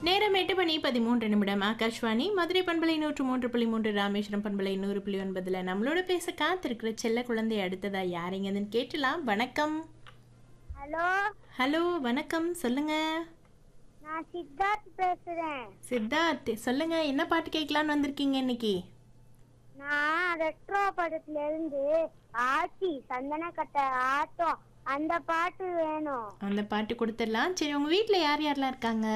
நேரம் எட்டு மணி பதிமூன்று நிமிடம் ஆகாஷ்வாணி மதுரை பண்பலை நூற்று மூன்று புள்ளி மூன்று ராமேஸ்வரம் பண்பலை நூறு புள்ளி ஒன்பதுல நம்மளோட பேச காத்திருக்கிற செல்ல குழந்தை அடுத்ததா யாருங்கன்னு கேட்டலாம் வணக்கம் ஹலோ ஹலோ வணக்கம் சொல்லுங்க நான் சித்தார்த் பேசுறேன் சித்தார்த் சொல்லுங்க என்ன பாட்டு கேட்கலான்னு வந்திருக்கீங்க இன்னைக்கு நான் ரெட்ரோ படத்துல இருந்து ஆச்சி சந்தன கட்ட ஆட்டம் அந்த பாட்டு வேணும் அந்த பாட்டு கொடுத்துடலாம் சரி உங்க வீட்ல யார் யாரெல்லாம் இருக்காங்க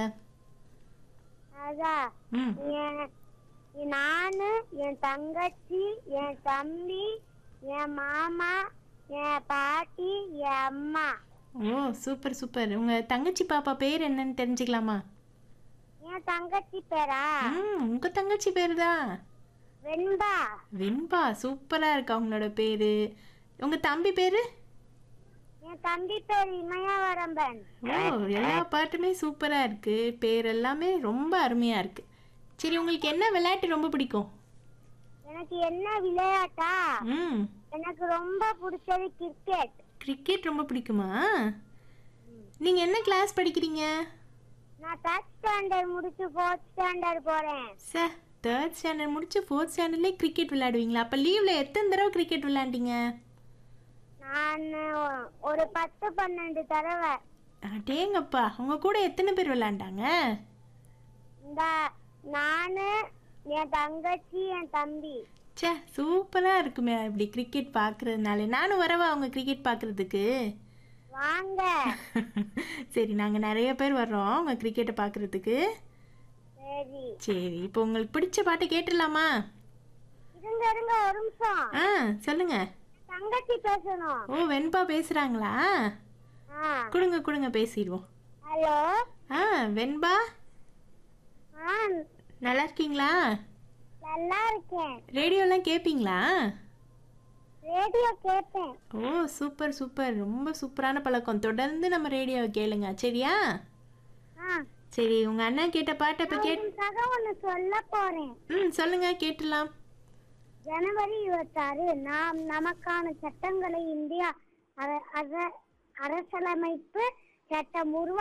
அதான் ம் என் நானு என் தங்கச்சி என் தம்பி என் மாமா என் பாட்டி என் அம்மா ஓ சூப்பர் சூப்பர் உங்க தங்கச்சி பாப்பா பேர் என்னன்னு தெரிஞ்சுக்கலாமா என் தங்கச்சி பேரா ம் உங்க தங்கச்சி பேர் தான் வெண்பா வெண்பா சூப்பரா இருக்கு அவங்களோட பேரு உங்க தம்பி பேரு என் தம்பி பேர் இமயவரம்பன் ஓ எல்லா பாட்டுமே சூப்பரா இருக்கு பேர் எல்லாமே ரொம்ப அருமையா இருக்கு சரி உங்களுக்கு என்ன விளையாட்டு ரொம்ப பிடிக்கும் எனக்கு என்ன விளையாட்டா ம் எனக்கு ரொம்ப பிடிச்சது கிரிக்கெட் கிரிக்கெட் ரொம்ப பிடிக்குமா நீங்க என்ன கிளாஸ் படிக்கிறீங்க நான் தேர்ட் ஸ்டாண்டர்ட் முடிச்சு ஃபோர்த் ஸ்டாண்டர்ட் போறேன் சார் தேர்ட் ஸ்டாண்டர்ட் முடிச்சு ஃபோர்த் ஸ்டாண்டர்ட்லேயே கிரிக்கெட் விளையாடுவீங்களா அப்போ லீவில் எத்தனை தடவை கிரிக்கெட் விளையாண்டீங்க நான் ஒரு பத்து பன்னெண்டு தடவை அடேங்கப்பா உங்க கூட எத்தனை பேர் விளையாண்டாங்க இந்த நானு என் தங்கச்சி என் தம்பி ச்சே சூப்பராக இருக்குமே இப்படி கிரிக்கெட் பார்க்குறதுனால நானும் வரவா அவங்க கிரிக்கெட் பார்க்குறதுக்கு வாங்க சரி நாங்கள் நிறைய பேர் வர்றோம் உங்கள் கிரிக்கெட்டை பார்க்குறதுக்கு சரி சரி இப்போ உங்களுக்கு பிடிச்ச பாட்டை கேட்டுடலாமா இருங்க இருங்க ஒரு நிமிஷம் ஆ சொல்லுங்க தங்கச்சி பேசணும் ஓ வெண்பா பேசுகிறாங்களா ஆ கொடுங்க கொடுங்க பேசிடுவோம் ஹலோ ஆ வெண்பா ஆ நல்லா இருக்கீங்களா நல்லா இருக்கேன் ரேடியோலாம் கேட்பீங்களா ரேடியோ கேட்பேன் ஓ சூப்பர் சூப்பர் ரொம்ப சூப்பரான பழக்கம் தொடர்ந்து நம்ம ரேடியோவை கேளுங்க சரியா ஆ சரி உங்க அண்ணா கேட்ட பாட்டை இப்போ கேட் உங்களுக்காக ஒன்று சொல்ல போறேன் ம் சொல்லுங்க கேட்டுலாம் ஜனவரி இருபத்தாறு நாம் நமக்கான சட்டங்களை இந்தியா அர- அர- அரசியலமைப்பு சட்டம் உருவா